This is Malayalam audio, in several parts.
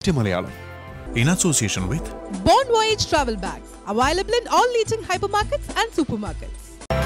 എൻ്റെ Malayalam in association with Born Voyage travel bags available in all leading hypermarkets and supermarkets.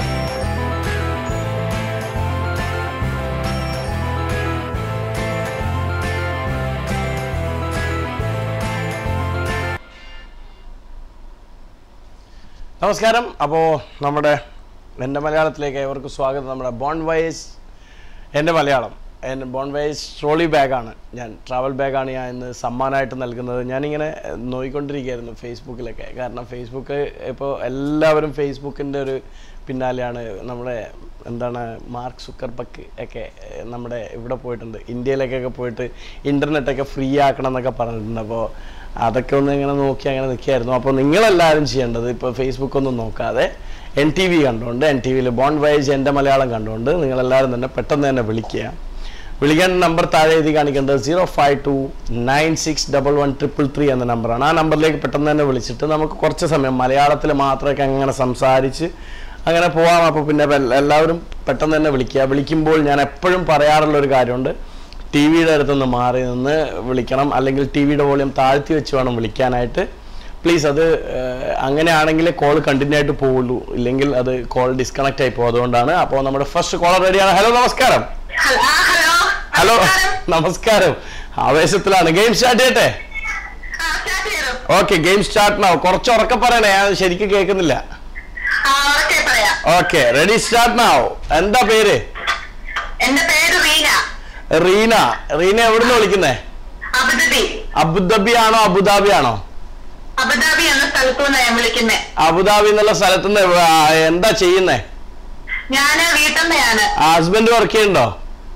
നമസ്കാരം അപ്പോൾ നമ്മുടെ എൻ്റെ മലയാളത്തിലേക്ക് ഏവർക്കും സ്വാഗതം നമ്മുടെ ബോൺ വൈസ് എൻ്റെ മലയാളം എൻ്റെ ബോൺ വൈസ് ട്രോളി ബാഗാണ് ഞാൻ ട്രാവൽ ബാഗാണ് ഞാൻ ഇന്ന് സമ്മാനമായിട്ട് നൽകുന്നത് ഞാനിങ്ങനെ നോയിക്കൊണ്ടിരിക്കുകയായിരുന്നു ഫേസ്ബുക്കിലൊക്കെ കാരണം ഫേസ്ബുക്ക് ഇപ്പോൾ എല്ലാവരും ഫേസ്ബുക്കിൻ്റെ ഒരു പിന്നാലെയാണ് നമ്മുടെ എന്താണ് മാർക്ക് സുക്കർബക്ക് ഒക്കെ ഏഹ്, നമ്മുടെ ഇവിടെ പോയിട്ടുണ്ട് ഇന്ത്യയിലേക്കൊക്കെ പോയിട്ട് ഇൻ്റർനെറ്റൊക്കെ ഫ്രീ ആക്കണം എന്നൊക്കെ പറഞ്ഞിട്ടുണ്ട് അപ്പോൾ അതൊക്കെ ഒന്ന് ഇങ്ങനെ നോക്കി അങ്ങനെ നിൽക്കുകയായിരുന്നു അപ്പോൾ നിങ്ങളെല്ലാവരും ചെയ്യേണ്ടത് ഇപ്പോൾ ഫേസ്ബുക്ക് ഒന്നും നോക്കാതെ എൻ ടി വി കണ്ടുകൊണ്ട് എൻ ടി വിയിൽ ബോൺ വൈസ് എൻ്റെ മലയാളം കണ്ടുകൊണ്ട് നിങ്ങളെല്ലാവരും തന്നെ പെട്ടെന്ന് തന്നെ വിളിക്കുക വിളിക്കാൻ നമ്പർ താഴെ എഴുതി കാണിക്കേണ്ടത് zero five two nine six double one triple three എന്ന നമ്പറാണ് ആ നമ്പറിലേക്ക് പെട്ടെന്ന് തന്നെ വിളിച്ചിട്ട് നമുക്ക് കുറച്ച് സമയം മലയാളത്തിൽ മാത്രമൊക്കെ അങ്ങനെ സംസാരിച്ച് അങ്ങനെ പോവാം അപ്പോൾ പിന്നെ എല്ല- എല്ലാവരും പെട്ടെന്ന് തന്നെ വിളിക്കുക വിളിക്കുമ്പോൾ ഞാൻ എപ്പോഴും പറയാറുള്ള ഒരു കാര്യമുണ്ട് ടി വിയുടെ അടുത്തുനിന്ന് മാറി നിന്ന് വിളിക്കണം അല്ലെങ്കിൽ ടി വിയുടെ വോളിയം താഴ്ത്തി വെച്ച് വേണം വിളിക്കാനായിട്ട് പ്ലീസ് അത് ഏഹ്, അങ്ങനെയാണെങ്കിൽ കോൾ കണ്ടിന്യൂ ആയിട്ട് പോവുള്ളൂ ഇല്ലെങ്കിൽ അത് കോൾ ഡിസ്കണക്ട് ആയി പോകും അതുകൊണ്ടാണ് അപ്പോൾ നമ്മുടെ ഫസ്റ്റ് കോളർ റെഡിയാണ് ഹലോ നമസ്കാരം ഹലോ ഹലോ ഹലോ നമസ്കാരം. നമസ്കാരം ആവേശത്തിലാണ് ഗെയിം സ്റ്റാർട്ട് ചെയ്യട്ടെ ആ, start ചെയ്തോ. ഓക്കെ ഗെയിം സ്റ്റാർട്ട് നാവും കുറച്ച് ഉറക്കെ പറയണേ ഞാൻ ശരിക്കും കേൾക്കുന്നില്ല ആ, ഓക്കേ, പറയാം. ഓക്കെ റെഡി സ്റ്റാർട്ട് നാവ് എന്താ പേര് എന്റെ പേര് റീന റീന റീന എവിടുന്ന് വിളിക്കുന്നേ അബുദാബി അബുദാബി ആണോ അബുദാബി ആണോ അബുദാബി എന്ന സ്ഥലത്തു നിന്ന് ഞാൻ വിളിക്കുന്നേ അബുദാബി എന്നുള്ള സ്ഥലത്ത് നിന്ന് എന്താ ചെയ്യുന്നേ ഞാന് വീട്ടമ്മയാണ് ഹസ്ബൻഡ് വർക്ക് ചെയ്യുന്നുണ്ടോ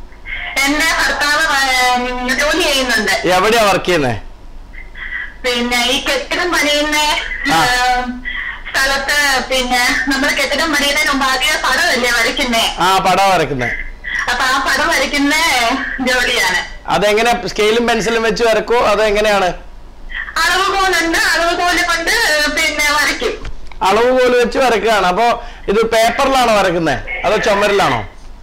എന്റെ ഭർത്താവ് ആ, ജോലി ചെയ്യുന്നുണ്ട് എവിടെയാ വർക്ക് ചെയ്യുന്നേ പിന്നെ ഈ കെട്ടിടം പണിയുന്ന ആ. ആ, സ്ഥലത്ത് പിന്നെ നമ്മൾ കെട്ടിടം പണിയുന്നതിന് മുമ്പ് ആദ്യം പടമല്ലേ വരയ്ക്കുന്നേ ആ പടം വരക്കുന്നേ അപ്പൊ ആ പടം വരയ്ക്കുന്ന ജോലിയാണ് അതെങ്ങനെ സ്കെയിലും പെൻസിലും വെച്ച് വരക്കോ അതെങ്ങനെയാണ് അളവുകോലുണ്ട് അളവുകോല് കൊണ്ട് പിന്നെ വരയ്ക്കും അളവ് പോലെ വെച്ച് വരക്കുകയാണ് അപ്പോ ഇത് പേപ്പറിലാണോ വരക്കുന്നത് അതോ ചുമരിലാണോ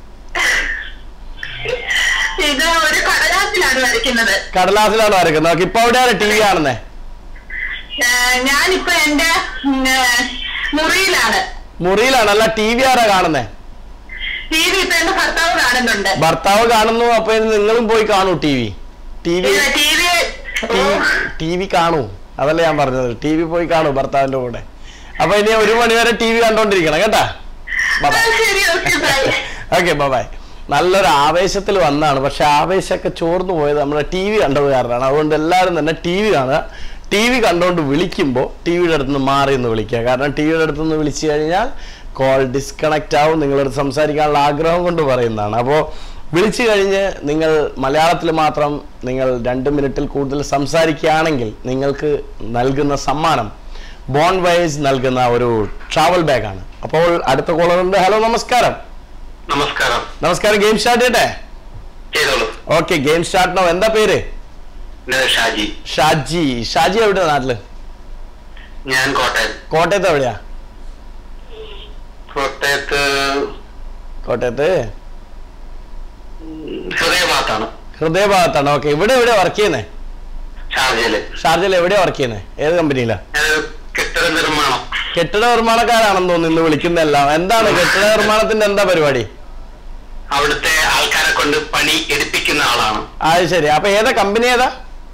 ഇത് ഒരു കടലാസിലാണ് വരയ്ക്കുന്നത് കടലാസിലാണോ വരക്കുന്നത് ഓക്കെ ഇപ്പൊ എവിടെയാണ് ടി വി കാണുന്നേ ഏഹ് ഞാനിപ്പോ എന്റെ ഉം, ഏഹ്, മുറിയിലാണ് മുറിയിലാണ് അല്ല ടി വി ആരാ കാണുന്നേ ടി വി ഇപ്പൊ എന്റെ ഭർത്താവ് കാണുന്നുണ്ട് ഭർത്താവ് കാണുന്നു അപ്പൊ ഇനി നിങ്ങളും പോയി കാണൂ T V T V T V T V കാണൂ അതല്ല ഞാൻ പറഞ്ഞത് ടി വി പോയി കാണൂ ഭർത്താവിന്റെ കൂടെ അപ്പൊ ഇനി ഒരു മണി വരെ ടി വി കണ്ടോണ്ടിരിക്കണം കേട്ടാ ബൈ ശരി ഓക്കെ ബൈ ഓക്കെ ബൈ നല്ലൊരു ആവേശത്തിൽ വന്നാണ് പക്ഷെ ആവേശമൊക്കെ ചോർന്നു പോയത് നമ്മുടെ ടി വി കണ്ടത് കാരണമാണ് അതുകൊണ്ട് എല്ലാവരും തന്നെ ടി വി കാണുക ടി വി കണ്ടുകൊണ്ട് വിളിക്കുമ്പോൾ ടി വിയുടെ അടുത്ത് നിന്ന് മാറി നിന്ന് വിളിക്കുക കാരണം ടി വിയുടെ അടുത്ത് നിന്ന് വിളിച്ചു കഴിഞ്ഞാൽ കോൾ ഡിസ്കണക്റ്റ് ആവും നിങ്ങളടുത്ത് സംസാരിക്കാനുള്ള ആഗ്രഹം കൊണ്ട് പറയുന്നതാണ് അപ്പോൾ വിളിച്ചു കഴിഞ്ഞ് നിങ്ങൾ മലയാളത്തിൽ മാത്രം നിങ്ങൾ രണ്ട് മിനിറ്റിൽ കൂടുതൽ സംസാരിക്കുകയാണെങ്കിൽ നിങ്ങൾക്ക് നൽകുന്ന സമ്മാനം ബോൺ വൈസ് നൽകുന്ന ഒരു ട്രാവൽ ബാഗാണ് അപ്പോൾ അടുത്ത കോളറുണ്ട് ഹലോ നമസ്കാരം നമസ്കാരം നമസ്കാരം ഗെയിം സ്റ്റാർട്ട് ചെയ്യട്ടെ ചെയ്തോളൂ ഓക്കെ ഗെയിം സ്റ്റാർട്ട് നോ എന്താ പേര് ഞാൻ ഷാജി ഷാജി ഷാജി എവിടെയാ നാട്ടില് ഞാൻ കോട്ടയം കോട്ടയത്ത് എവിടെയാ കോട്ടയത്ത് കോട്ടയത്ത് ഹൃദയഭാഗത്താണ് ഹൃദയഭാഗത്താണ് ഓക്കെ ഇവിടെ എവിടെയാ വർക്ക് ചെയ്യുന്നേ ഷാർജയില് ഷാർജയിൽ എവിടെയാ വർക്ക് ചെയ്യുന്നേ ഏത് കമ്പനിയിലാ ഞാൻ കെട്ടിട നിർമ്മാണം കെട്ടിട നിർമ്മാണക്കാരാണെന്ന് തോന്നുന്നു ഇന്ന് വിളിക്കുന്നതെല്ലാം എന്താണ് കെട്ടിട നിർമ്മാണത്തിന്റെ എന്താ പരിപാടി അവിടുത്തെ ആൾക്കാരെ കൊണ്ട് പണി എടുപ്പിക്കുന്ന ആളാണ് അത് ശരി അപ്പൊ ഏതാ കമ്പനി ഏതാ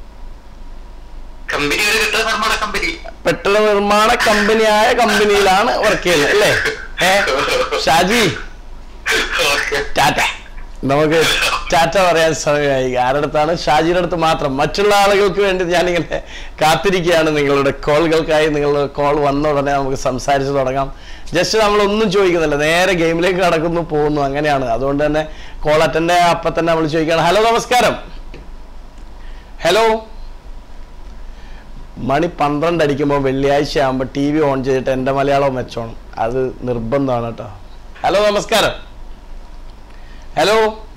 കമ്പനി ഒരു കെട്ടിട നിർമ്മാണ കമ്പനി കെട്ടിട നിർമ്മാണ കമ്പനിയായ കമ്പനിയിലാണ് വർക്ക് ചെയ്യുന്നത് അല്ലേ ഏ ഷാജി ഓക്കെ ടാറ്റ നമുക്ക് ടാറ്റ പറയാൻ സമയമായി ആരുടെ അടുത്താണ് ഷാജിയുടെ അടുത്ത് മാത്രം മറ്റുള്ള ആളുകൾക്ക് വേണ്ടി ഞാനിങ്ങനെ കാത്തിരിക്കുകയാണ് നിങ്ങളുടെ കോളുകൾക്കായി നിങ്ങളുടെ കോൾ വന്ന ഉടനെ നമുക്ക് സംസാരിച്ച് തുടങ്ങാം ജസ്റ്റ് നമ്മൾ ഒന്നും ചോദിക്കുന്നില്ല നേരെ ഗെയിമിലേക്ക് കടക്കുന്നു പോകുന്നു അങ്ങനെയാണ് അതുകൊണ്ട് തന്നെ കോൾ അറ്റൻഡ് അപ്പം തന്നെ നമ്മൾ ചോദിക്കുകയാണ് ഹലോ നമസ്കാരം ഹലോ മണി പന്ത്രണ്ട് അടിക്കുമ്പോൾ വെള്ളിയാഴ്ച ആകുമ്പോൾ ടി വി ഓൺ ചെയ്തിട്ട് എൻ്റെ മലയാളം വെച്ചോണം അത് നിർബന്ധമാണ് കേട്ടോ ഹലോ നമസ്കാരം ഹലോ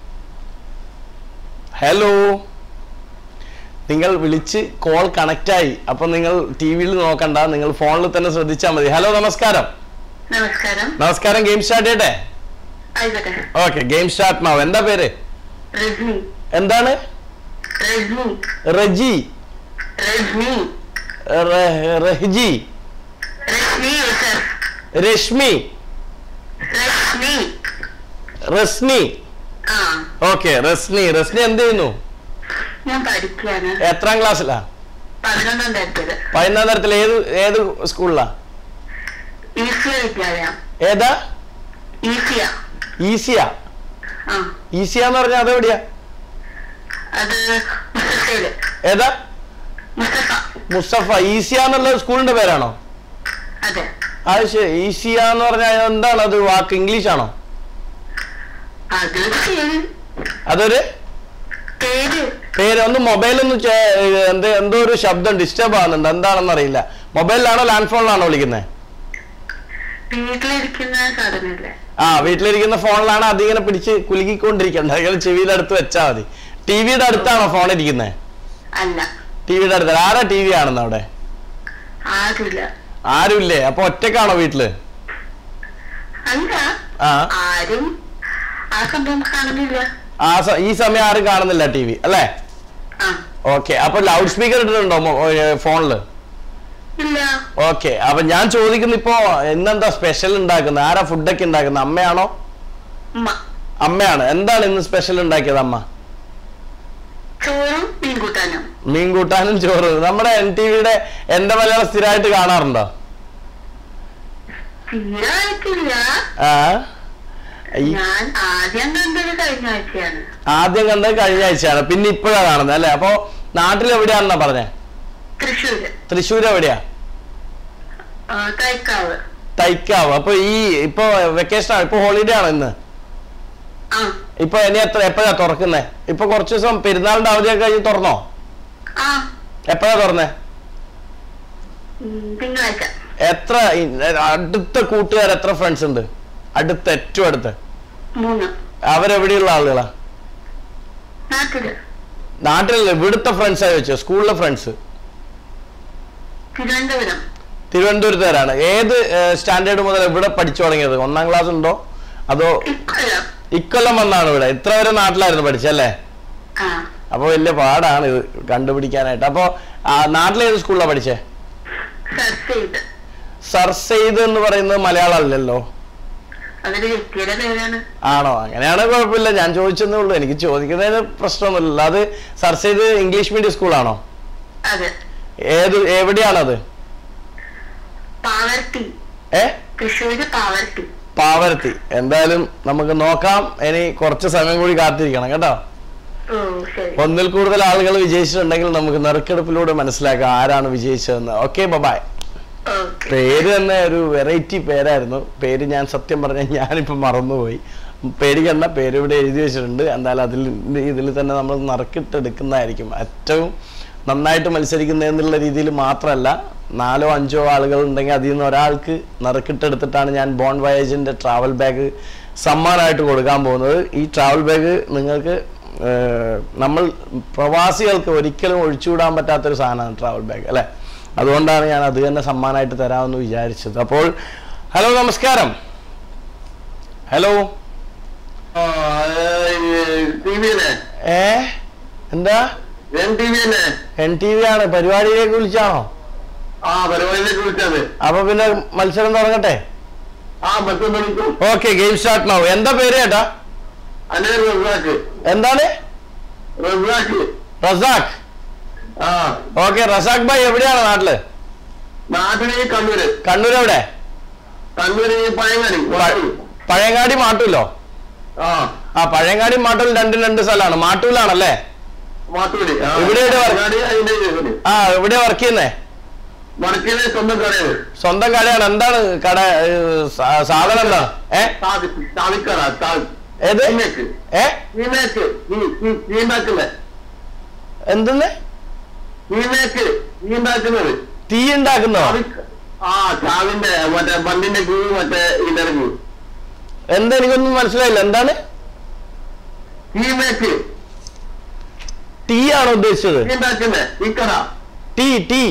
ഹലോ നിങ്ങൾ വിളിച്ച് കോൾ കണക്റ്റായി അപ്പം നിങ്ങൾ ടി വിയിൽ നോക്കണ്ട നിങ്ങൾ ഫോണിൽ തന്നെ ശ്രദ്ധിച്ചാൽ മതി ഹലോ നമസ്കാരം നമസ്കാരം നമസ്കാരം ഗെയിം സ്റ്റാർട്ട് ചെയ്യട്ടെ ആയിക്കോട്ടെ ഓക്കെ ഗെയിം സ്റ്റാർട്ട് മാവ് എന്താ പേര് രജനി എന്താണ് രജനി റജി രശ്മി റെ- റെഹ്ജി രശ്മി യൂസഫ് രശ്മി രശ്മി റസ്നി ആ ഓക്കെ റസ്നി റസ്നി എന്ത് ചെയ്യുന്നു ഞാൻ പഠിക്കാണ് എത്രാം ക്ലാസ്സിലാ പതിനൊന്നാം തരത്തില് പതിനൊന്നാം തരത്തിൽ ഏത് ഏത് സ്കൂളിലാ ഈസിയ വിദ്യാലയം ഏതാ ഈസിയ ഈസിയാ ആ ഈസിയാന്ന് പറഞ്ഞാൽ അതെവിടെയാ അത് മുസ്തഫയില് ഏതാ മുസ്തഫ മുസ്തഫ ഈസിയ എന്നുള്ള സ്കൂളിന്റെ പേരാണോ അതെ അത് ശരി ഈസിയ എന്ന് പറഞ്ഞാൽ എന്താണ് അത് വാക്ക് ഇംഗ്ലീഷ് ആണോ അത് ശരി അതൊരു പേര് പേര് ഒന്ന് മൊബൈലൊന്ന് എന്ത് എന്തോ ഒരു ശബ്ദം ഡിസ്റ്റർബ് ആവുന്നുണ്ട് എന്താണെന്ന് അറിയില്ല മൊബൈലിലാണോ ലാൻഡ് ഫോണിലാണോ വിളിക്കുന്നത് വീട്ടിലിരിക്കുന്ന സാധനല്ലേ ആ വീട്ടിലിരിക്കുന്ന ഫോണിലാണ് അതിങ്ങനെ പിടിച്ച് കുലുക്കിക്കൊണ്ടിരിക്കേണ്ടത് അതിങ്ങനെ ചെവിയുടെ വെച്ചാൽ മതി ടി വിയുടെ അടുത്താണോ ഫോൺ ഇരിക്കുന്നത് അല്ല ടി വിയുടെ അടുത്ത് ആരാ ടി വി ആണെന്ന് അവിടെ ആരുമില്ല ആരുമില്ലേ അപ്പൊ ഒറ്റക്കാണോ വീട്ടില് അല്ല ആ ആരും ആ സംഭവം കാണുന്നില്ല ആ സ- ഈ സമയം ആരും കാണുന്നില്ല ടി വി അല്ലേ ആ ഓക്കെ അപ്പൊ ലൗഡ് സ്പീക്കർ ഇട്ടിട്ടുണ്ടോ ഫോണില് ഇല്ല ഓക്കെ അപ്പൊ ഞാൻ ചോദിക്കുന്ന ഇപ്പോ ഇന്നെന്താ സ്പെഷ്യൽ ഉണ്ടാക്കുന്നത് ആരാ ഫുഡൊക്കെ ഉണ്ടാക്കുന്നത് അമ്മയാണോ ഉമ്മ അമ്മയാണ് എന്താണ് ഇന്ന് സ്പെഷ്യൽ ഉണ്ടാക്കിയത് അമ്മ ചോറും മീൻ കൂട്ടാനും മീൻ കൂട്ടാനും ചോറ് നമ്മുടെ എൻ ടി വിയുടെ എന്റെ മലയാളം സ്ഥിരമായിട്ട് കാണാറുണ്ടോ സ്ഥിരമായിട്ടില്ല ആ ഈ ഞാൻ ആദ്യം കണ്ടത് കഴിഞ്ഞ ആഴ്ചയാണ് ആദ്യം കണ്ടത് കഴിഞ്ഞ ആഴ്ചയാണ് പിന്നെ ഇപ്പോഴാ കാണുന്നത് അല്ലെ അപ്പൊ നാട്ടിൽ എവിടെയാണെന്നാ പറഞ്ഞേ തൃശ്ശൂര് തൃശ്ശൂർ എവിടെയാ ആ, തൈക്കാവ് തൈക്കാവ് അപ്പൊ ഈ ഇപ്പൊ വെക്കേഷൻ ആണ് ഇപ്പൊ ഹോളിഡേ ആണ് ഇന്ന് ആ ഇപ്പൊ ഇനി എത്ര എപ്പോഴാ തുറക്കുന്നേ ഇപ്പൊ കുറച്ച് ദിവസം പെരുന്നാളിന്റെ അവധിയൊക്കെ കഴിഞ്ഞ് തുറന്നോ ആ എപ്പോഴാ തുറന്നേ ഉം, തിങ്കളാഴ്ച എത്ര ഈ- അടുത്ത കൂട്ടുകാർ എത്ര ഫ്രണ്ട്സ് ഉണ്ട് അടുത്ത ഏറ്റവും അടുത്ത് മൂന്ന് അവരെവിടെയുള്ള ആളുകളാ നാട്ടില് നാട്ടിലല്ല ഇവിടുത്തെ ഫ്രണ്ട്സാ ചോദിച്ചോ സ്കൂളിലെ ഫ്രണ്ട്സ് തിരുവനന്തപുരം തിരുവനന്തപുരത്തുകാരാണ് ഏത് സ്റ്റാൻഡേർഡ് മുതൽ ഇവിടെ പഠിച്ചു തുടങ്ങിയത് ഒന്നാം ക്ലാസ് ഉണ്ടോ അതോ ഇക്കൊല്ലം ഇക്കൊല്ലം വന്നാണ് ഇവിടെ ഇത്ര വരെ നാട്ടിലായിരുന്നു പഠിച്ചല്ലേ ആ അപ്പൊ വലിയ പാടാണ് ഇത് കണ്ടുപിടിക്കാനായിട്ട് അപ്പൊ ആ, നാട്ടിലേത് സ്കൂളിലാണ് പഠിച്ചേ സെർച്ച് ചെയ്ത് സർ സെയ്ദ് എന്ന് പറയുന്നത് മലയാളം അല്ലല്ലോ അതൊരു വ്യക്തിയുടെ പേരാണ് ആണോ അങ്ങനെയാണെങ്കിൽ കുഴപ്പമില്ല ഞാൻ ചോദിച്ചെന്നേ ഉള്ളൂ എനിക്ക് ചോദിക്കുന്നതിന് പ്രശ്നമൊന്നുമില്ല അത് സർ സെയ്ദ് ഇംഗ്ലീഷ് മീഡിയം സ്കൂളാണോ അതെ ഏത് എവിടെയാണത് പാവർട്ടി ഏ തൃശ്ശൂര് പാവർട്ടി പാവരത്തി എന്തായാലും നമുക്ക് നോക്കാം ഇനി കുറച്ച് സമയം കൂടി കാത്തിരിക്കണം കേട്ടോ ഓ ശരി ഒന്നിൽ കൂടുതൽ ആളുകൾ വിജയിച്ചിട്ടുണ്ടെങ്കിൽ നമുക്ക് നറുക്കെടുപ്പിലൂടെ മനസ്സിലാക്കാം ആരാണ് വിജയിച്ചതെന്ന് ഓക്കെ ബബായ് ഓക്കെ പേര് തന്നെ ഒരു വെറൈറ്റി പേരായിരുന്നു പേര് ഞാൻ സത്യം പറഞ്ഞാൽ ഞാനിപ്പോൾ മറന്നുപോയി പേടിക്കണ്ട പേര് ഇവിടെ എഴുതി വെച്ചിട്ടുണ്ട് എന്തായാലും അതിൽ ഇതിൽ തന്നെ നമ്മൾ നറുക്കിട്ടെടുക്കുന്നതായിരിക്കും ഏറ്റവും നന്നായിട്ട് മത്സരിക്കുന്നത് എന്നുള്ള രീതിയിൽ മാത്രമല്ല നാലോ അഞ്ചോ ആളുകൾ ഉണ്ടെങ്കിൽ അതിൽ നിന്ന് ഒരാൾക്ക് നറുക്കിട്ടെടുത്തിട്ടാണ് ഞാൻ ബോൺ വയേജിൻ്റെ ട്രാവൽ ബാഗ് സമ്മാനമായിട്ട് കൊടുക്കാൻ പോകുന്നത് ഈ ട്രാവൽ ബാഗ് നിങ്ങൾക്ക് ഏഹ്, നമ്മൾ പ്രവാസികൾക്ക് ഒരിക്കലും ഒഴിച്ചുവിടാൻ പറ്റാത്തൊരു സാധനമാണ് ട്രാവൽ ബാഗ് അല്ലേ അതുകൊണ്ടാണ് ഞാൻ അത് തന്നെ സമ്മാനമായിട്ട് തരാമെന്ന് വിചാരിച്ചത് അപ്പോൾ ഹലോ നമസ്കാരം ഹലോ ടിവിയിലെ ഏ എന്താ എൻ ടിവിയിലെ എൻ ടി വി ആണ് പരിപാടിയിലേക്ക് വിളിച്ചാണോ ആ പരിപാടിയിലേക്ക് വിളിച്ചത് അപ്പൊ പിന്നെ മത്സരം തുടങ്ങട്ടെ ആ മറ്റൊന്ന് വിളിക്കും ഓക്കെ ഗെയിം സ്റ്റാർട്ട് നൗ എന്താ പേര് ചേട്ടാ അല്ലേ റസാക്ക് എന്താണ് റസാക്ക് റസാഖ് ആ ഓക്കെ റസാഖ് ഭായ് എവിടെയാണ് നാട്ടില് നാട്ടിലെ കണ്ണൂര് കണ്ണൂർ എവിടെ കണ്ണൂര് പഴങ്ങാടി പ- പഴയങ്ങാടി മാട്ടൂലോ ആ ആ പഴയങ്ങാടി മാട്ടൂൽ രണ്ടും രണ്ട് സ്ഥലമാണ് മാട്ടൂലാണല്ലേ മാത്തൂര് ആ. ഇവിടെ എവിടെ വർക്ക്? പഴയങ്ങാടി അതിന്റെ ഇതില്. ആ എവിടെ വർക്ക് ചെയ്യുന്നേ വടക്കേലെ സ്വന്തം കടയാണ് സ്വന്തം കടയാണ് എന്താണ് കട ഏഹ്, സാ- സാധനം എന്താ ഏ താവിക്കട ഏത് തീമേക്ക് ഏ തീമേക്ക് തീണ്ടാക്കുന്നത് എന്തെന്ന് തീമേക്ക് തീണ്ടാക്കുന്നത് തീ ഉണ്ടാക്കുന്നോ ആ ചാവിന്റെ മറ്റേ ബണ്ടിന്റെ കീ മറ്റേ ഇടറിഞ്ഞു എന്താ എനിക്കൊന്നും മനസ്സിലായില്ല എന്താണ് തീമേക്ക് ടീ ആണോ ഉദ്ദേശിച്ചത് തീണ്ടാക്കുന്നത് തീക്കട ടീ ടീ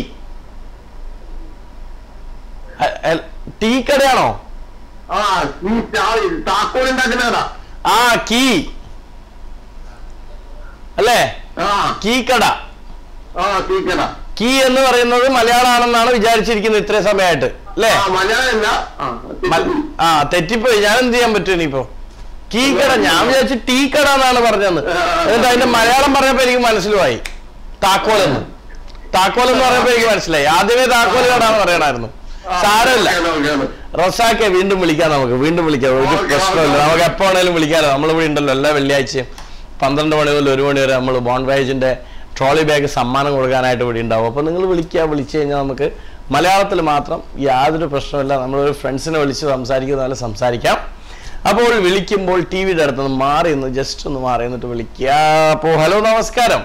അ- അ- ടീ കടയാണോ ആ ഈ ചാവി താക്കോൽ ഉണ്ടാക്കുന്നതാ ആ കീ അല്ലേ ആ കീ കട ആ തീക്കട കീ എന്ന് പറയുന്നത് മലയാളമാണെന്നാണ് വിചാരിച്ചിരിക്കുന്നത് ഇത്രയും സമയമായിട്ട് അല്ലേ ആ മലയാളമല്ല ആ മ- ആ തെറ്റിപ്പോയി ഞാൻ എന്ത് ചെയ്യാൻ പറ്റും ഇനിയിപ്പോ കീ കട ഞാൻ വിചാരിച്ചു ടീ കട എന്നാണ് പറഞ്ഞത് എന്നിട്ട് അതിന്റെ മലയാളം പറഞ്ഞപ്പോ എനിക്ക് മനസ്സിലായി താക്കോലെന്ന് താക്കോൽ എന്ന് പറഞ്ഞപ്പോ എനിക്ക് മനസ്സിലായി ആദ്യമേ താക്കോൽ കട എന്ന് പറയണമായിരുന്നു സാരമില്ല റസാക്കെ വീണ്ടും വിളിക്കാം നമുക്ക് വീണ്ടും വിളിക്കാം ഒരു ഓക്കേ, പ്രശ്നമില്ല ഓക്കേ. നമുക്ക് എപ്പോ വേണേലും വിളിക്കാലോ നമ്മളിവിടെ ഉണ്ടല്ലോ എല്ലാ വെള്ളിയാഴ്ചയും പന്ത്രണ്ട് മണി മുതൽ ഒരു മണി വരെ നമ്മൾ ബോൺ വൈജിന്റെ ട്രോളി ബാഗ് സമ്മാനം കൊടുക്കാനായിട്ട് ഇവിടെ ഉണ്ടാവും അപ്പൊ നിങ്ങൾ വിളിക്കുക വിളിച്ചു കഴിഞ്ഞാൽ നമുക്ക് മലയാളത്തിൽ മാത്രം യാതൊരു പ്രശ്നമില്ല നമ്മളൊരു ഫ്രണ്ട്സിനെ വിളിച്ച് സംസാരിക്കുന്ന പോലെ സംസാരിക്കാം അപ്പോൾ വിളിക്കുമ്പോൾ ടി വിയുടെ അടുത്ത് നിന്ന് മാറി നിന്ന് ജസ്റ്റ് ഒന്ന് മാറി നിന്നിട്ട് വിളിക്കുക അപ്പോൾ ഹലോ നമസ്കാരം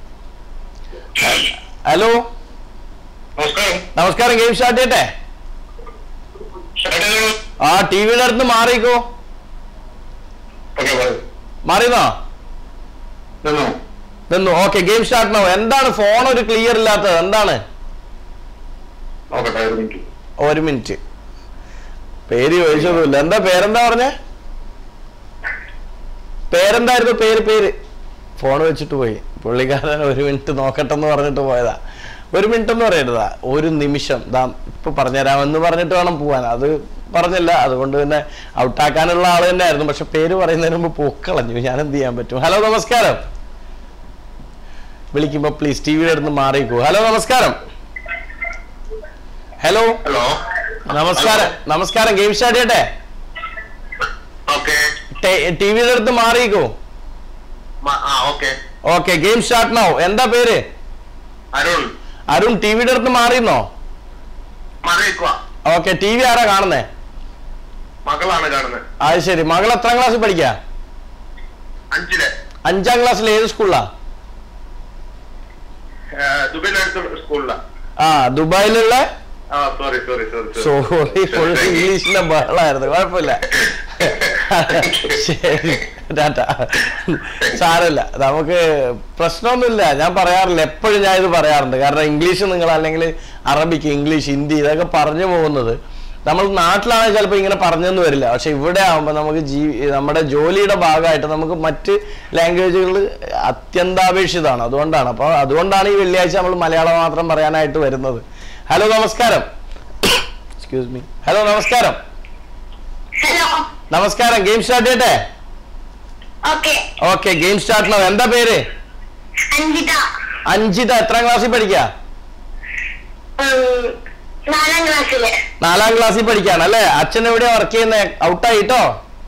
ഹലോ നമസ്കാരം നമസ്കാരം ഗെയിം സ്റ്റാർട്ട് ചെയ്യട്ടെ ആ ടി വിയുടെ അടുത്ത് മാറിക്കോ ഓക്കെ പറയൂ മാറിയെന്നോ നിന്നോ നിന്നു ഓക്കെ ഗെയിം സ്റ്റാർട്ട് ആവും എന്താണ് ഫോൺ ഒരു ക്ലിയർ ഇല്ലാത്തത് എന്താണ് നോക്കട്ടെ ഒരു മിനിറ്റ് ഒരു മിനിറ്റ് പേര് ചോദിച്ചതുമില്ല എന്താ പേരെന്താ പറഞ്ഞേ പേരെന്തായിരുന്നു പേര് പേര് ഫോൺ വെച്ചിട്ട് പോയി പുള്ളിക്കാരൻ ഒരു മിനിറ്റ് നോക്കട്ടെ എന്ന് പറഞ്ഞിട്ട് പോയതാ ഒരു മിനിറ്റ് എന്ന് പറയരുതാ ഒരു നിമിഷം ദാ ഇപ്പൊ പറഞ്ഞുതരാമെന്ന് പറഞ്ഞിട്ട് വേണം പോവാൻ അത് പറഞ്ഞില്ല അതുകൊണ്ട് തന്നെ ഔട്ടാക്കാനുള്ള ആള് തന്നെ ആയിരുന്നു പക്ഷെ പേര് പറയുന്നതിന് മുമ്പ് പൂക്കളഞ്ഞു ഞാൻ എന്ത് ചെയ്യാൻ പറ്റും ഹലോ നമസ്കാരം വിളിക്കുമ്പോ പ്ലീസ് ടി വിയുടെ അടുത്ത് മാറിക്കോ ഹലോ നമസ്കാരം ഹലോ ഹലോ നമസ്കാരം നമസ്കാരം ഗെയിം സ്റ്റാർട്ട് ചെയ്യട്ടെ ഓക്കെ ടി വിയുടെ അടുത്ത് മാറിക്കോ ആ okay okay game start no എന്താ പേര് അരുൺ അരുൺ ടി വിയുടെ അടുത്ത് മാറിയെന്നോ മറിയിക്കുക ഓക്കെ ടി വി ആരാ കാണുന്നേ മകളാണ് കാണുന്നത് അത് ശരി മകൾ എത്രാം ക്ലാസ്സിൽ പഠിക്കാ അഞ്ചില് അഞ്ചാം ക്ലാസ്സിൽ ഏത് സ്കൂളിലാ ദുബൈയിലടുത്ത സ്കൂളിലാ ആ ദുബായിലുള്ള ആ sorry sorry sorry sorry full ഇംഗ്ലീഷിലെ ബഹളായിരുന്നു കുഴപ്പമില്ല ശരി ടാറ്റ സാരമില്ല നമുക്ക് പ്രശ്നമൊന്നുമില്ല ഞാൻ പറയാറില്ല എപ്പോഴും ഞാൻ ഇത് പറയാറുണ്ട് കാരണം ഇംഗ്ലീഷ് നിങ്ങൾ അല്ലെങ്കിൽ അറബിക്ക് ഇംഗ്ലീഷ് ഹിന്ദി ഇതൊക്കെ പറഞ്ഞു പോകുന്നത് നമ്മൾ നാട്ടിലാണെങ്കിൽ ചിലപ്പോൾ ഇങ്ങനെ പറഞ്ഞെന്ന് വരില്ല പക്ഷെ ഇവിടെ ആകുമ്പോൾ നമുക്ക് ജീ നമ്മുടെ ജോലിയുടെ ഭാഗമായിട്ട് നമുക്ക് മറ്റ് ലാംഗ്വേജുകൾ അത്യന്താപേക്ഷിതമാണ് അതുകൊണ്ടാണ് അപ്പോൾ അതുകൊണ്ടാണ് ഈ വെള്ളിയാഴ്ച നമ്മൾ മലയാളം മാത്രം പറയാനായിട്ട് വരുന്നത് ഹലോ നമസ്കാരം എക്സ്ക്യൂസ് മീ ഹലോ നമസ്കാരം ഹലോ നമസ്കാരം ഗെയിം സ്റ്റാർട്ട് ചെയ്യട്ടെ ഓക്കെ ഓക്കെ ഗെയിം സ്റ്റാർട്ട് ചെയ്യണം എന്താ പേര് അഞ്ജിത അഞ്ചിത എത്രാം ക്ലാസ്സിൽ പഠിക്കുക ഉം, നാലാം ക്ലാസ്സില് നാലാം ക്ലാസ്സിൽ പഠിക്കാണ് അല്ലേ അച്ഛൻ എവിടെയാ വർക്ക് ചെയ്യുന്നത് ഔട്ടായിട്ടോ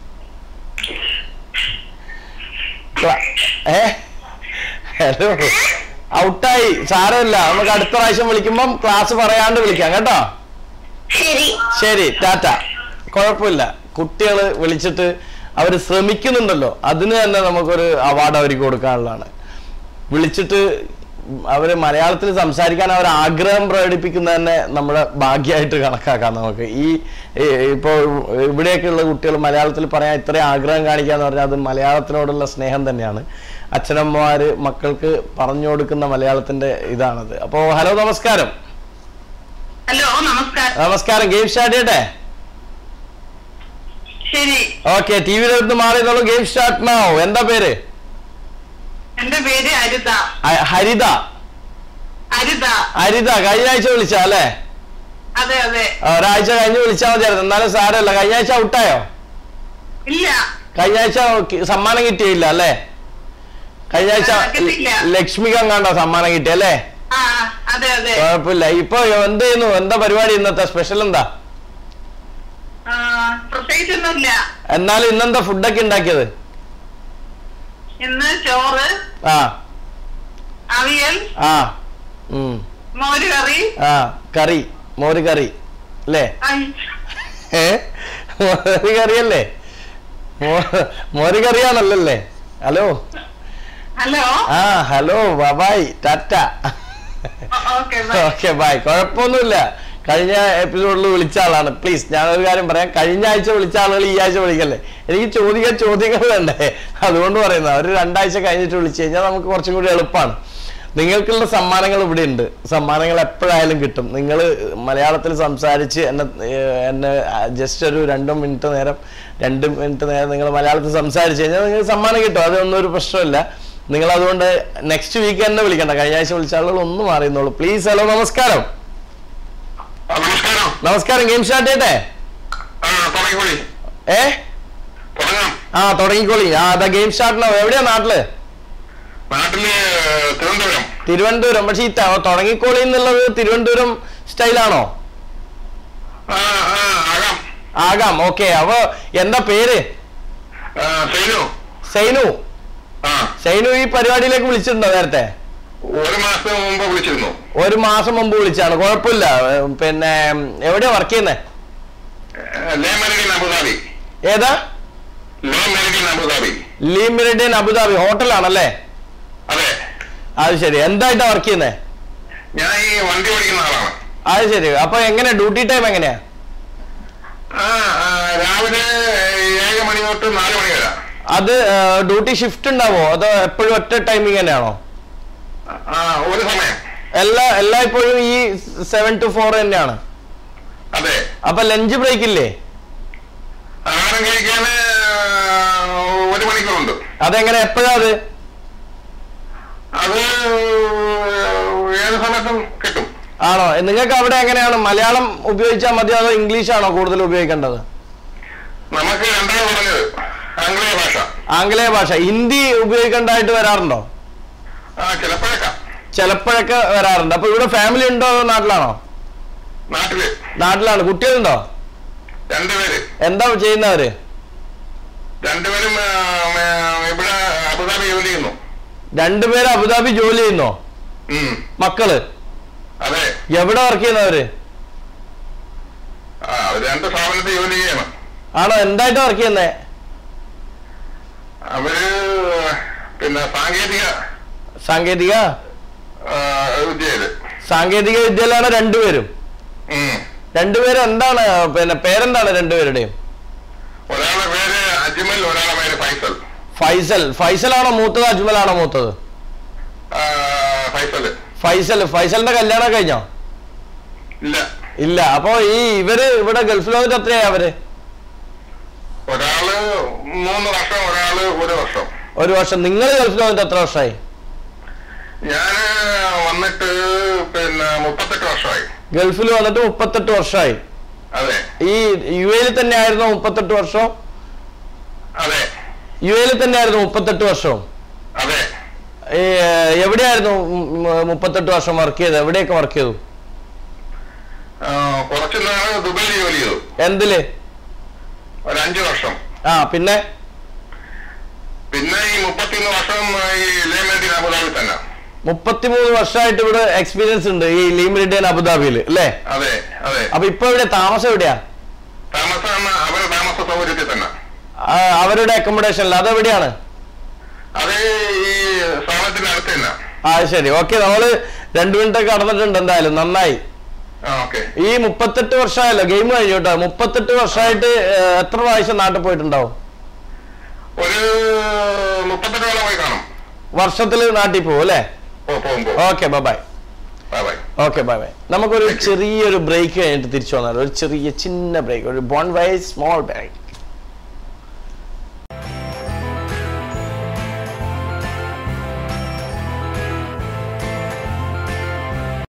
ഏ ഹലോ ഔട്ടായി സാരമില്ല നമുക്ക് അടുത്ത പ്രാവശ്യം വിളിക്കുമ്പം ക്ലാസ് പറയാണ്ട് വിളിക്കാം കേട്ടോ ശരി ശരി ടാറ്റ കുഴപ്പമില്ല കുട്ടികൾ വിളിച്ചിട്ട് അവർ ശ്രമിക്കുന്നുണ്ടല്ലോ അതിന് തന്നെ നമുക്കൊരു അവാർഡ് അവർക്ക് കൊടുക്കാനുള്ളതാണ് വിളിച്ചിട്ട് അവര് മലയാളത്തിൽ സംസാരിക്കാൻ അവർ ആഗ്രഹം പ്രകടിപ്പിക്കുന്നത് തന്നെ നമ്മുടെ ഭാഗ്യമായിട്ട് കണക്കാക്കാം നമുക്ക് ഈ ഈ- ഇപ്പോൾ ഇവിടെയൊക്കെയുള്ള കുട്ടികൾ മലയാളത്തിൽ പറയാൻ ഇത്രയും ആഗ്രഹം കാണിക്കാന്ന് പറഞ്ഞാൽ അത് മലയാളത്തിനോടുള്ള സ്നേഹം തന്നെയാണ് അച്ഛനമ്മമാര് മക്കൾക്ക് പറഞ്ഞു കൊടുക്കുന്ന മലയാളത്തിന്റെ ഇതാണത് അപ്പോൾ ഹലോ നമസ്കാരം ഹലോ നമസ്കാരം നമസ്കാരം ഗെയിം സ്റ്റാർട്ട് ചെയ്യട്ടെ ശരി ഓക്കെ ടി വിയുടെ അടുത്ത് മാറിയതോളൂ ഗെയിം സ്റ്റാർട്ട് നോ എന്താ പേര് എന്റെ പേര് അരുത ഹ- ഹരിത അരുത ഹരിത കഴിഞ്ഞ ആഴ്ച വിളിച്ച അല്ലേ അതെ അതെ ആ, ഒരാഴ്ച കഴിഞ്ഞ് വിളിച്ചാൽ മതിയായിരുന്നു എന്നാലും സാരമല്ല കഴിഞ്ഞ ആഴ്ച ഔട്ടായോ ഇല്ല കഴിഞ്ഞ ആഴ്ച കി- സമ്മാനം കിട്ടിയില്ല അല്ലേ കഴിഞ്ഞ ആഴ്ച ആ, കിട്ടിയില്ല. ലക്ഷ്മിക്ക് അങ്ങാണ്ടോ സമ്മാനം കിട്ടി അല്ലേ ആ അതെ അതെ കുഴപ്പമില്ല ഇപ്പൊ എന്ത് ചെയ്യുന്നു എന്താ പരിപാടി ഇന്നത്തെ സ്പെഷ്യൽ എന്താ ആ, പ്രത്യേകിച്ചൊന്നുമില്ല എന്നാലും ഇന്നെന്താ ഫുഡൊക്കെ ഉണ്ടാക്കിയത് ഇന്ന് ചോറ് ആ അവിയൽ ആ ഉം മോര് കറി ആ കറി മോര് കറി അല്ലേ ഐ, ഏ മോര് കറിയല്ലേ മോ- മോര് കറിയാണല്ലേ ഹലോ ഹലോ ആ hello bye tata okay bye okay bye കുഴപ്പമൊന്നുമില്ല കഴിഞ്ഞ എപ്പിസോഡിൽ വിളിച്ച ആളാണ് പ്ലീസ് ഞാൻ ഒരു കാര്യം പറയാം കഴിഞ്ഞ ആഴ്ച വിളിച്ച ആളുകൾ ഈ ആഴ്ച വിളിക്കല്ലേ എനിക്ക് ചോദിക്കാൻ ചോദ്യങ്ങൾ വേണ്ടേ അതുകൊണ്ട് പറയുന്നത് അവർ രണ്ടാഴ്ച കഴിഞ്ഞിട്ട് വിളിച്ചു കഴിഞ്ഞാൽ നമുക്ക് കുറച്ചും കൂടി എളുപ്പമാണ് നിങ്ങൾക്കുള്ള സമ്മാനങ്ങൾ ഇവിടെ ഉണ്ട് സമ്മാനങ്ങൾ എപ്പോഴായാലും കിട്ടും നിങ്ങൾ മലയാളത്തിൽ സംസാരിച്ച് എന്നെ ഏർ, എന്നെ ജസ്റ്റ് ഒരു രണ്ട് മിനിറ്റ് നേരം രണ്ട് മിനിറ്റ് നേരം നിങ്ങൾ മലയാളത്തിൽ സംസാരിച്ച് കഴിഞ്ഞാൽ നിങ്ങൾക്ക് സമ്മാനം കിട്ടും അതൊന്നും ഒരു പ്രശ്നമില്ല നിങ്ങൾ അതുകൊണ്ട് നെക്സ്റ്റ് വീക്ക് തന്നെ വിളിക്കണ്ട കഴിഞ്ഞ ആഴ്ച വിളിച്ച ആളുകൾ ഒന്ന് മാറിയുന്നുള്ളൂ പ്ലീസ് ഹലോ നമസ്കാരം ആ, നമസ്കാരം നമസ്കാരം ഗെയിം സ്റ്റാർട്ട് ചെയ്യട്ടെ ആ തുടങ്ങിക്കോളി ഏ തുടങ്ങാം ആ തുടങ്ങിക്കോളി ആ അതാ ഗെയിം സ്റ്റാർട്ട് ആവും എവിടെയാ നാട്ടില് നാട്ടില് തിരുവനന്തപുരം തിരുവനന്തപുരം പക്ഷെ ഈ ത- തുടങ്ങിക്കോളി എന്നുള്ളത് തിരുവനന്തപുരം സ്റ്റൈലാണോ ആ ആ ആകാം ആകാം ഓക്കെ അപ്പൊ എന്താ പേര് ആ, സൈനു സൈനു ആ സൈനു ഈ പരിപാടിയിലേക്ക് വിളിച്ചിട്ടുണ്ടോ നേരത്തെ ഒരു മാസം മുമ്പ് വിളിച്ചിരുന്നു ഒരു മാസം മുമ്പ് വിളിച്ചാണ് കുഴപ്പമില്ല ഏ, പിന്നെ എവിടെയാ വർക്ക് ചെയ്യുന്നത് ഏ, ലേ മെറിഡിൻ അബുദാബി ഏതാ Le Meridien Abu Dhabi Le Meridien Abu Dhabi ഹോട്ടലാണല്ലേ അതെ അത് ശരി എന്തായിട്ടാ വർക്ക് ചെയ്യുന്നത് ഞാൻ ഈ വണ്ടി ഓടിക്കുന്ന ആളാണ് അത് ശരി അപ്പൊ എങ്ങനെയാ ഡ്യൂട്ടി ടൈം എങ്ങനെയാ ആ ആ, രാവിലെ ഏഴ് മണി തൊട്ട് നാല് മണി വരെ അത് ഡ്യൂട്ടി ഷിഫ്റ്റ് ഉണ്ടാവോ അതോ എപ്പോഴും ഒറ്റ ടൈമിംഗ് തന്നെയാണോ ആ ഒരു സമയം എല്ലാ എല്ലാ ഇപ്പോഴും ഈ സെവൻ ടു ഫോർ തന്നെയാണ് അതെ അപ്പൊ ലഞ്ച് ബ്രേക്ക് ഇല്ലേ ആഹാരം കഴിക്കാന് ഒരു മണിക്കൂറുണ്ട് അതെങ്ങനെ എപ്പോഴാ അത് അത് ഏത് സമയത്തും കിട്ടും ആണോ നിങ്ങൾക്ക് അവിടെ എങ്ങനെയാണ് മലയാളം ഉപയോഗിച്ചാൽ മതിയോ അതോ ഇംഗ്ലീഷ് ആണോ കൂടുതൽ ഉപയോഗിക്കേണ്ടത് നമുക്ക് രണ്ടാമത് പറഞ്ഞത് ആംഗ്ലേയ ഭാഷ ആംഗലേയ ഭാഷ ഹിന്ദി ഉപയോഗിക്കേണ്ടതായിട്ട് വരാറുണ്ടോ ആ ചിലപ്പോഴൊക്കെ ചിലപ്പോഴൊക്കെ വരാറുണ്ട് അപ്പൊ ഇവിടെ ഫാമിലി ഉണ്ടോ അതോ നാട്ടിലാണോ നാട്ടില് നാട്ടിലാണ് കുട്ടികളുണ്ടോ രണ്ടുപേര് എന്താ ചെയ്യുന്നവര് രണ്ടുപേരും ആ, ആ, ഇവിടെ അബുദാബി ജോലി ചെയ്യുന്നു രണ്ടുപേര് അബുദാബി ജോലി ചെയ്യുന്നോ ഉം, മക്കള് അതെ എവിടെ വർക്ക് ചെയ്യുന്നവര് ആ അവര് രണ്ട് സ്ഥാപനത്തിൽ ജോലി ചെയ്യണം ആണോ എന്തായിട്ട് വർക്ക് ചെയ്യുന്നേ അവര് പിന്നെ സാങ്കേതിക സാങ്കേതിക ആ, വിദ്യയില് സാങ്കേതിക വിദ്യയിലാണ് രണ്ടുപേരും ഉം. രണ്ടുപേരും എന്താണ് പിന്നെ പേരെന്താണ് രണ്ടുപേരുടെയും ഒരാളെ പേര് അജ്മൽ ഒരാളെ പേര് ഫൈസൽ ഫൈസൽ ഫൈസലാണോ മൂത്തത് അജ്മലാണോ മൂത്തത് ആ, ഫൈസല് ഫൈസൽ ഫൈസലിന്റെ കല്യാണം കഴിഞ്ഞോ ഇല്ല ഇല്ല അപ്പൊ ഈ ഇവര് ഇവിടെ ഗൾഫിൽ വന്നിട്ട് എത്രയായി അവര് ഒരാള് മൂന്ന് വർഷം ഒരാള് ഒരു വർഷം ഒരു വർഷം നിങ്ങൾ ഗൾഫിൽ വന്നിട്ട് എത്ര വർഷമായി ഞാന് വന്നിട്ട് പിന്നെ മുപ്പത്തെട്ട് വർഷമായി ഗൾഫിൽ വന്നിട്ട് മുപ്പത്തെട്ട് വർഷമായി അതെ ഈ യു എയിൽ തന്നെ ആയിരുന്നു മുപ്പത്തെട്ട് വർഷം അതെ യു എയിൽ തന്നെ ആയിരുന്നു മുപ്പത്തെട്ട് വർഷവും അതെ ഈ, ഏർ, എവിടെയായിരുന്നു ഉം, ഉം, മുപ്പത്തെട്ട് വർഷം വർക്ക് ചെയ്തത് എവിടെയൊക്കെ വർക്ക് ചെയ്തു ആ, കുറച്ചു നാള് ദുബൈയിൽ ജോലി ചെയ്തു എന്തില് ഒരു അഞ്ചു വർഷം ആ പിന്നെ പിന്നെ ഈ മുപ്പത്തിയൊന്ന് വർഷം ഈ ലേമെന്റിൻ അബുദാബി തന്നെ മുപ്പത്തിമൂന്ന് വർഷമായിട്ട് ഇവിടെ എക്സ്പീരിയൻസ് ഉണ്ട് ഈ ലീമിരിഡിയൻ അബുദാബിയിൽ അല്ലേ അതെ അതെ അപ്പൊ ഇപ്പൊ എവിടെ താമസം എവിടെയാ താമസം അവരെ താമസ സൗകര്യത്തിൽ തന്നെ ആ, അവരുടെ അക്കോമഡേഷനിൽ അതെവിടെയാണ് അത് ഈ സ്ഥാപനത്തിന്റെ അടുത്ത് തന്നെ ആ ശരി ഓക്കെ നമ്മള് രണ്ടു മിനിറ്റ് ഒക്കെ കടന്നിട്ടുണ്ട് എന്തായാലും നന്നായി ആ ഓക്കെ ഈ മുപ്പത്തെട്ട് വർഷമായല്ലോ ഗെയിം കഴിഞ്ഞു കേട്ടോ മുപ്പത്തെട്ട് വർഷമായിട്ട് ഏർ, എത്ര പ്രാവശ്യം നാട്ടിൽ പോയിട്ടുണ്ടാവും ഒരു മുപ്പത്തെട്ടോളം പോയി കാണും വർഷത്തിൽ നാട്ടിൽ പോകും അല്ലേ ഓ പോകുമ്പോ okay bye bye bye bye okay bye bye നമുക്കൊരു ചെറിയൊരു ബ്രേക്ക് കഴിഞ്ഞിട്ട് തിരിച്ചു വന്നാൽ ഒരു ചെറിയ ചിന്ന ബ്രേക്ക് ഒരു ബോൺ വൈ സ്മോൾ ബ്രേക്ക്